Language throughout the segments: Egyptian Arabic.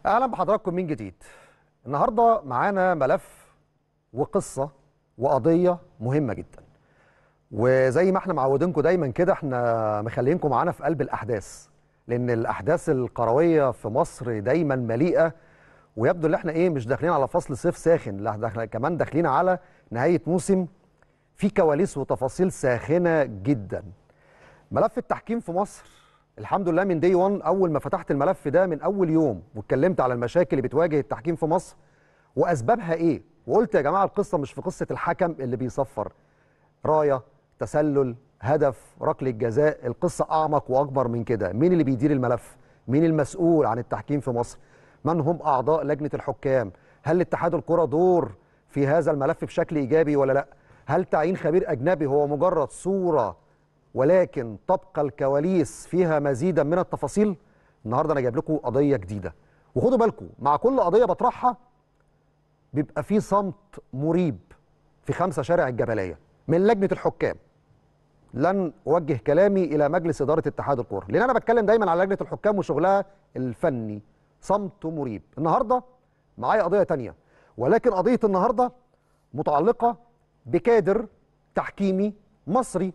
اهلا بحضراتكم من جديد النهارده معانا ملف وقصه وقضيه مهمه جدا وزي ما احنا معودينكم دايما كده احنا مخلينكم معانا في قلب الاحداث لان الاحداث القرويه في مصر دايما مليئه ويبدو ان احنا ايه مش داخلين على فصل صيف ساخن لا احنا كمان داخلين على نهايه موسم في كواليس وتفاصيل ساخنه جدا ملف التحكيم في مصر الحمد لله من دي 1 اول ما فتحت الملف ده من اول يوم واتكلمت على المشاكل اللي بتواجه التحكيم في مصر واسبابها ايه وقلت يا جماعه القصه مش في قصه الحكم اللي بيصفر رايه تسلل هدف ركله جزاء القصه اعمق واكبر من كده مين اللي بيدير الملف مين المسؤول عن التحكيم في مصر من هم اعضاء لجنه الحكام هل اتحاد الكره دور في هذا الملف بشكل ايجابي ولا لا هل تعيين خبير اجنبي هو مجرد صوره ولكن تبقى الكواليس فيها مزيدا من التفاصيل النهارده انا جايب لكم قضيه جديده وخدوا بالكم مع كل قضيه بطرحها بيبقى في صمت مريب في خمسة شارع الجبليه من لجنه الحكام لن اوجه كلامي الى مجلس اداره اتحاد الكوره لان انا بتكلم دايما على لجنه الحكام وشغلها الفني صمت مريب النهارده معايا قضيه تانية ولكن قضيه النهارده متعلقه بكادر تحكيمي مصري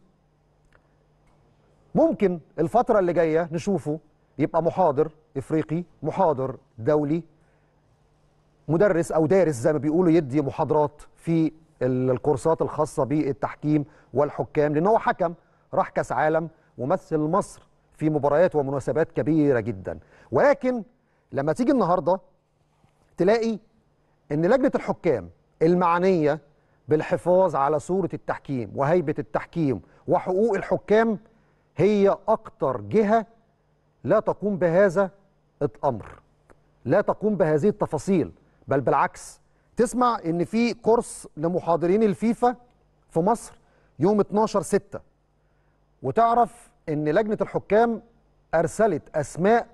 ممكن الفترة اللي جاية نشوفه يبقى محاضر إفريقي محاضر دولي مدرس أو دارس زي ما بيقولوا يدي محاضرات في الكورسات الخاصة بالتحكيم والحكام لأن هو حكم راح كاس عالم ومثل مصر في مباريات ومناسبات كبيرة جدا ولكن لما تيجي النهاردة تلاقي أن لجنة الحكام المعنية بالحفاظ على صورة التحكيم وهيبة التحكيم وحقوق الحكام هي أكتر جهة لا تقوم بهذا الأمر لا تقوم بهذه التفاصيل بل بالعكس تسمع إن في كورس لمحاضرين الفيفا في مصر يوم 12 6 وتعرف إن لجنة الحكام أرسلت أسماء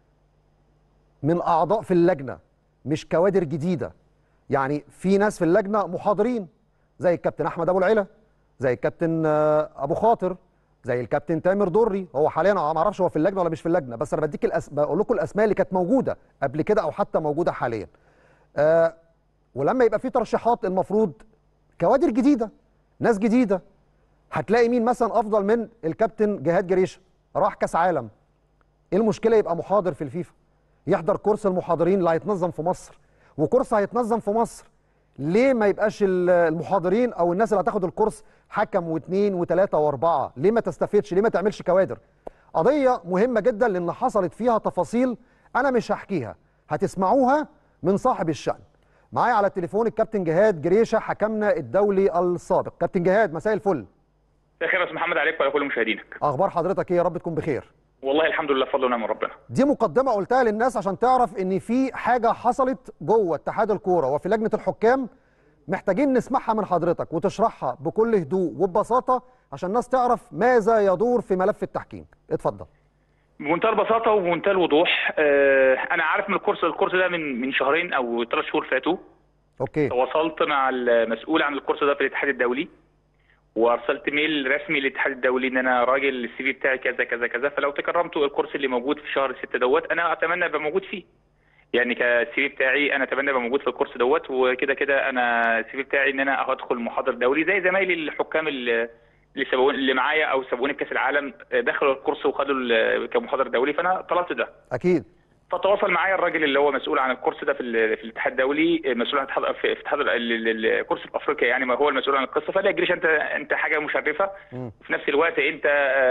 من أعضاء في اللجنة مش كوادر جديدة يعني في ناس في اللجنة محاضرين زي الكابتن أحمد أبو العلا زي الكابتن أبو خاطر زي الكابتن تامر دري هو حاليا ما اعرفش هو في اللجنه ولا مش في اللجنه بس انا بديك الأس... بقول لكم الاسماء اللي كانت موجوده قبل كده او حتى موجوده حاليا آه ولما يبقى في ترشيحات المفروض كوادر جديده ناس جديده هتلاقي مين مثلا افضل من الكابتن جهاد جريشه راح كاس عالم ايه المشكله يبقى محاضر في الفيفا يحضر كورس المحاضرين اللي هيتنظم في مصر وكورس هيتنظم في مصر ليه ما يبقاش المحاضرين او الناس اللي هتاخد الكورس حكم واثنين وثلاثه واربعه ليه ما تستفدش ليه ما تعملش كوادر قضيه مهمه جدا لان حصلت فيها تفاصيل انا مش هحكيها هتسمعوها من صاحب الشأن معايا على التليفون الكابتن جهاد جريشه حكمنا الدولي السابق كابتن جهاد مساء الفل خير يا استاذ محمد عليك وعلى كل مشاهدينك اخبار حضرتك ايه يا رب تكون بخير والله الحمد لله بفضل ونعم ربنا دي مقدمه قلتها للناس عشان تعرف ان في حاجه حصلت جوه اتحاد الكوره وفي لجنه الحكام محتاجين نسمعها من حضرتك وتشرحها بكل هدوء وببساطه عشان الناس تعرف ماذا يدور في ملف التحكيم اتفضل بمنتهى البساطه وبمنتهى الوضوح آه انا عارف من الكورس الكورس ده من من شهرين او ثلاث شهور فاتوا اوكي تواصلت مع المسؤول عن الكورس ده في الاتحاد الدولي وارسلت ميل رسمي للاتحاد الدولي ان انا راجل السي في بتاعي كذا كذا كذا فلو تكرمتوا الكورس اللي موجود في شهر 6 دوت انا اتمنى ابقى موجود فيه يعني كالسي في بتاعي انا اتمنى ابقى موجود في الكورس دوت وكده كده انا السي في بتاعي ان انا ادخل محاضر دولي زي زمايلي الحكام اللي اللي سبقوني اللي معايا او سبقوني في كاس العالم دخلوا الكورس وخدوا كمحاضر دولي فانا طلبت ده اكيد فتواصل معايا الراجل اللي هو مسؤول عن الكورس ده في, في الاتحاد الدولي مسؤول عن الاتحاد في اتحاد الكورس في افريقيا يعني ما هو المسؤول عن القصه فلا جريش انت انت حاجه مشرفه وفي نفس الوقت انت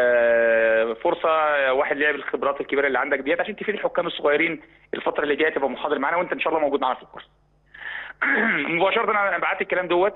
فرصه واحد لعب الخبرات الكبيره اللي عندك ديت عشان تفيد الحكام الصغيرين الفتره اللي جايه تبقى محاضر معانا وانت ان شاء الله موجود معانا في الكورس مباشره انا بعت الكلام دوت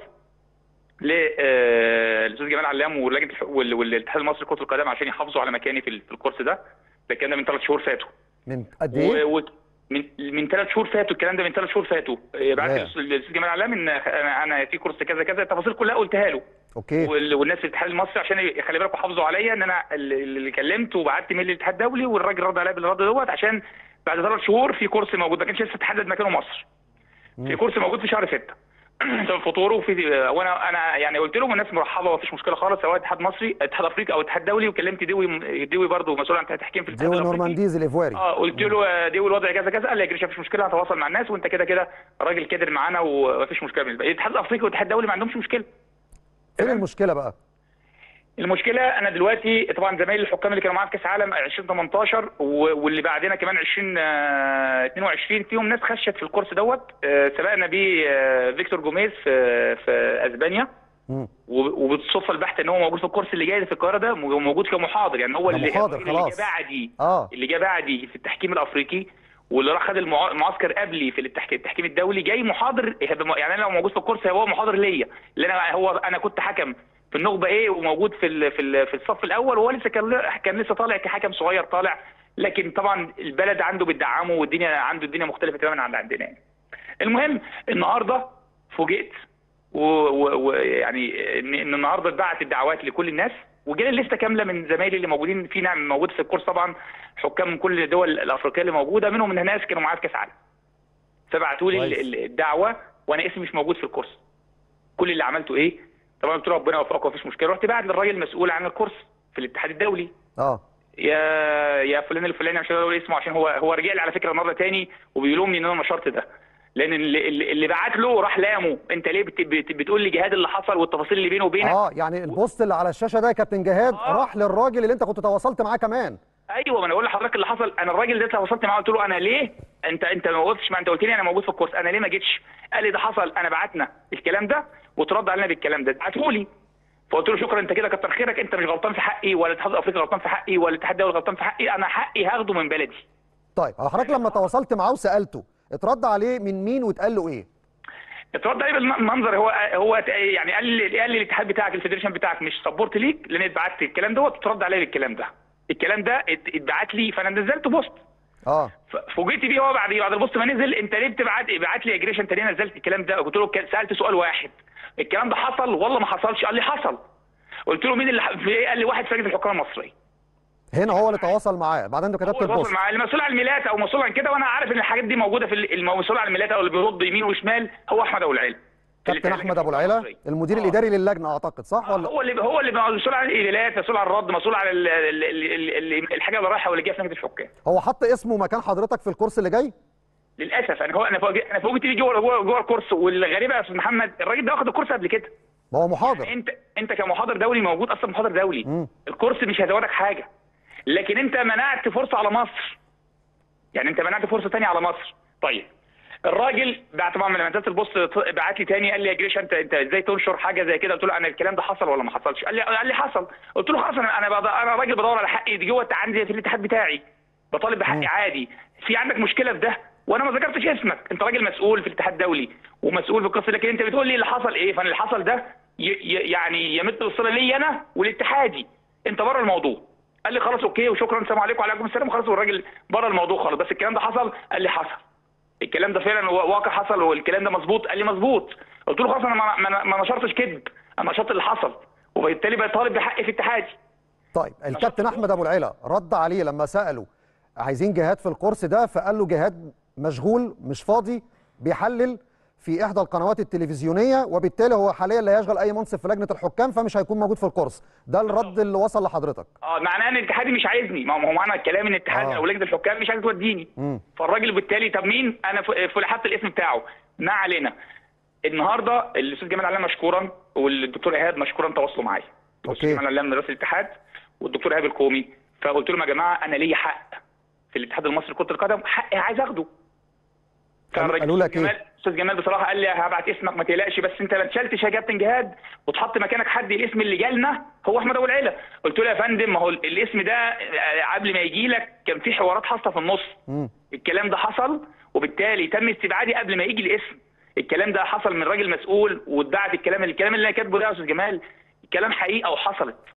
للاستاذ جمال علام ولجنه والاتحاد المصري لكره القدم عشان يحافظوا على مكاني في الكورس ده ده الكلام ده من ثلاث شهور فاتوا من قد ايه؟ و... من من ثلاث شهور فاتوا الكلام ده من ثلاث شهور فاتوا بعت الاستاذ جمال علام ان انا انا في كورس كذا كذا التفاصيل كلها قلتها له اوكي والناس في الاتحاد المصري عشان خلي بالكم حافظوا عليا ان انا اللي كلمت وبعت ميل للاتحاد الدولي والراجل رد عليا بالرد دوت عشان بعد ثلاث شهور في كورس موجود ما كانش لسه اتحدد مكانه مصر في كورس موجود في شهر 6 فطور وفي وانا انا يعني قلت لهم الناس مرحبه ومفيش مشكله خالص سواء اتحاد مصري اتحاد افريقي او اتحاد دولي وكلمت دوي دوي برضه مسؤول عن التحكيم في الاتحاد ديو الافريقي نورمانديز الايفواري اه قلت له آه، دي الوضع كذا كذا قال لي يا جريش مفيش مشكله هتواصل مع الناس وانت كده كده راجل كادر معانا ومفيش مشكله بالنسبه لي الاتحاد الافريقي والاتحاد الدولي ما عندهمش مشكله فين المشكله بقى المشكله انا دلوقتي طبعا زمايلي الحكام اللي كانوا معايا في كاس عالم 2018 و- واللي بعدنا كمان 20 آه، 22 فيهم ناس خشت في الكورس دوت آه، سبقنا بيه آه، فيكتور جوميز في في اسبانيا مم. وب- وبالصدفه البحته ان هو موجود في الكورس اللي جاي في القاهره ده موجود كمحاضر يعني هو ده اللي محاضر، اللي جه خلاص. بعدي اه اللي جه بعدي في التحكيم الافريقي واللي راح خد المعا- المعسكر قبلي في التحك- التحكيم الدولي جاي محاضر يعني انا لو موجود في الكورس هو محاضر ليا اللي انا هو انا كنت حكم في النخبه ايه وموجود في ال- في ال- في الصف الاول وهو لسه كان كان لسه طالع كحكم صغير طالع لكن طبعا البلد عنده بتدعمه والدنيا عنده الدنيا مختلفه تماما عن اللي عندنا يعني. المهم النهارده فوجئت ويعني ان إن النهارده اتبعت الدعوات لكل الناس وجالي لسته كامله من زمايلي اللي موجودين في نعم موجود في الكورس طبعا حكام من كل الدول الافريقيه اللي موجوده منهم من ناس كانوا معايا في كاس عالم فبعتوا لي كويس. ال- ال- الدعوه وانا اسمي مش موجود في الكورس كل اللي عملته ايه طبعا قلت له ربنا يوفقك مفيش مشكله رحت بعت للراجل المسؤول عن الكورس في الاتحاد الدولي اه يا يا فلان الفلاني عشان اقول اسمه عشان هو هو رجع لي على فكره مره تاني وبيلومني ان انا نشرت ده لان اللي, اللي اللي بعت له راح لامه انت ليه بت بت بتقول لي جهاد اللي حصل والتفاصيل اللي بينه وبينك اه يعني البوست اللي على الشاشه ده يا كابتن جهاد آه. راح للراجل اللي انت كنت تواصلت معاه كمان ايوه ما انا بقول لحضرتك اللي حصل انا الراجل ده وصلت معاه قلت له انا ليه انت انت ما قلتش ما انت قلت لي انا موجود في الكورس انا ليه ما جيتش قال لي ده حصل انا بعتنا الكلام ده وترد علينا بالكلام ده بعته لي فقلت له شكرا انت كده كتر خيرك انت مش غلطان في حقي ولا الاتحاد الافريقي غلطان في حقي ولا الاتحاد الدولي غلطان في حقي انا حقي هاخده من بلدي طيب حضرتك لما تواصلت معاه وسالته اترد عليه من مين واتقال له ايه اترد عليه بالمنظر هو هو يعني قال لي قال لي الاتحاد بتاعك الفيدريشن بتاعك مش سبورت ليك لان اتبعت الكلام دوت وترد عليه بالكلام ده الكلام ده ات- اتبعت لي فانا نزلت بوست اه ف- فوجئت بيه هو بعد بعد البوست ما نزل انت ليه بتبعت ابعت لي يا جريش انت ليه نزلت الكلام ده قلت له ك- سالت سؤال واحد الكلام ده حصل والله ما حصلش قال لي حصل قلت له مين اللي ح- في ايه قال لي واحد في لجنه الحكام المصريه هنا هو اللي تواصل معاه بعدين انت كتبت هو تواصل البوست مع المسؤول عن الميلاد او مسؤول عن كده وانا عارف ان الحاجات دي موجوده في ال- المسؤول عن الميلاد او اللي بيرد يمين وشمال هو احمد ابو العيله كابتن احمد ابو العيله المدير آه. الاداري للجنه اعتقد صح ولا هو اللي هو اللي مسؤول عن الايميلات مسؤول عن الرد مسؤول عن ال- ال- ال- ال- الحاجه اللي رايحه واللي جايه في لجنه الحكام هو حط اسمه مكان حضرتك في الكورس اللي جاي للاسف انا هو انا فوجئت انا فوجئت بيه جوه جوه جوه الكورس والغريبه يا استاذ محمد الراجل ده واخد الكورس قبل كده ما هو محاضر انت انت كمحاضر دولي موجود اصلا محاضر دولي مم. الكورس مش هيزودك حاجه لكن انت منعت فرصه على مصر يعني انت منعت فرصه تانية على مصر طيب الراجل بعد طبعا لما نزلت البوست بعت لي تاني قال لي يا جريش انت انت ازاي تنشر حاجه زي كده قلت له انا الكلام ده حصل ولا ما حصلش قال لي قال لي حصل قلت له خلاص انا انا بض- انا راجل بدور على حقي دي جوه عندي في الاتحاد بتاعي بطالب بحقي عادي في عندك مشكله في ده وانا ما ذكرتش اسمك انت راجل مسؤول في الاتحاد الدولي ومسؤول في القصه لكن انت بتقول لي اللي حصل ايه فانا اللي حصل ده ي ي يعني يمد الصله لي انا والاتحادي انت بره الموضوع قال لي خلاص اوكي وشكرا السلام عليكم وعليكم السلام خلاص والراجل بره الموضوع خالص بس الكلام ده حصل قال لي حصل الكلام ده فعلا وا- واقع حصل والكلام ده مظبوط قال لي مظبوط قلت له خلاص انا ما, ما, ما نشرتش كذب انا نشرت اللي حصل وبالتالي بطالب بحقي في اتحادي طيب الكابتن احمد ابو العيله رد عليه لما ساله عايزين جهاد في الكورس ده فقال له جهاد مشغول مش فاضي بيحلل في احدى القنوات التلفزيونيه وبالتالي هو حاليا لا يشغل اي منصب في لجنه الحكام فمش هيكون موجود في الكورس ده الرد اللي وصل لحضرتك اه معناه ان الاتحادي مش عايزني ما هو معنى الكلام ان الاتحاد آه. او لجنه الحكام مش عايز توديني مم. فالراجل بالتالي طب مين انا ف- فلحت الاسم بتاعه ما علينا النهارده الاستاذ جمال علام مشكورا والدكتور ايهاب مشكورا تواصلوا معايا أوكي. الاستاذ جمال علام من رئيس الاتحاد والدكتور ايهاب القومي فقلت لهم يا جماعه انا ليا حق في الاتحاد المصري لكره القدم حقي عايز اخده فالراجل قالوا لك أستاذ إيه؟ جمال استاذ جمال بصراحه قال لي هبعت اسمك ما تقلقش بس انت ما اتشالتش يا كابتن جهاد وتحط مكانك حد الاسم اللي جالنا هو احمد ابو العيله قلت له يا فندم ما هو الاسم ده آه، قبل ما يجي لك كان في حوارات حاصله في النص مم. الكلام ده حصل وبالتالي تم استبعادي قبل ما يجي الاسم الكلام ده حصل من راجل مسؤول واتبعت الكلام الكلام اللي انا كاتبه ده يا استاذ جمال الكلام حقيقه وحصلت